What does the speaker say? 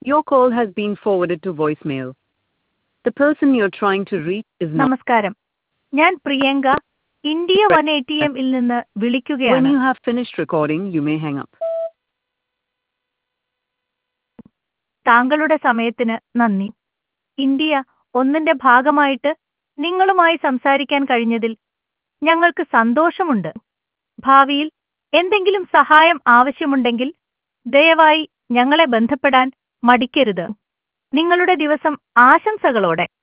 Your call has been forwarded to voicemail. The person you're trying to reach is not. നമസ്കാരം ഞാൻ Priyanka India one A T എമ്മിൽ നിന്ന് When വിളിക്കുകയാണ് you have finished recording, you may hang up. താങ്കളുടെ സമയത്തിന് നന്ദി India ഒന്നിന്റെ ഭാഗമായിട്ട് നിങ്ങളുമായി സംസാരിക്കാൻ കഴിഞ്ഞതിൽ ഞങ്ങൾക്ക് സന്തോഷമുണ്ട് ഭാവിയിൽ എന്തെങ്കിലും സഹായം ആവശ്യമുണ്ടെങ്കിൽ ദയവായി ഞങ്ങളെ ബന്ധപ്പെടാൻ മടിക്കരുത് നിങ്ങളുടെ ദിവസം ആശംസകളോടെ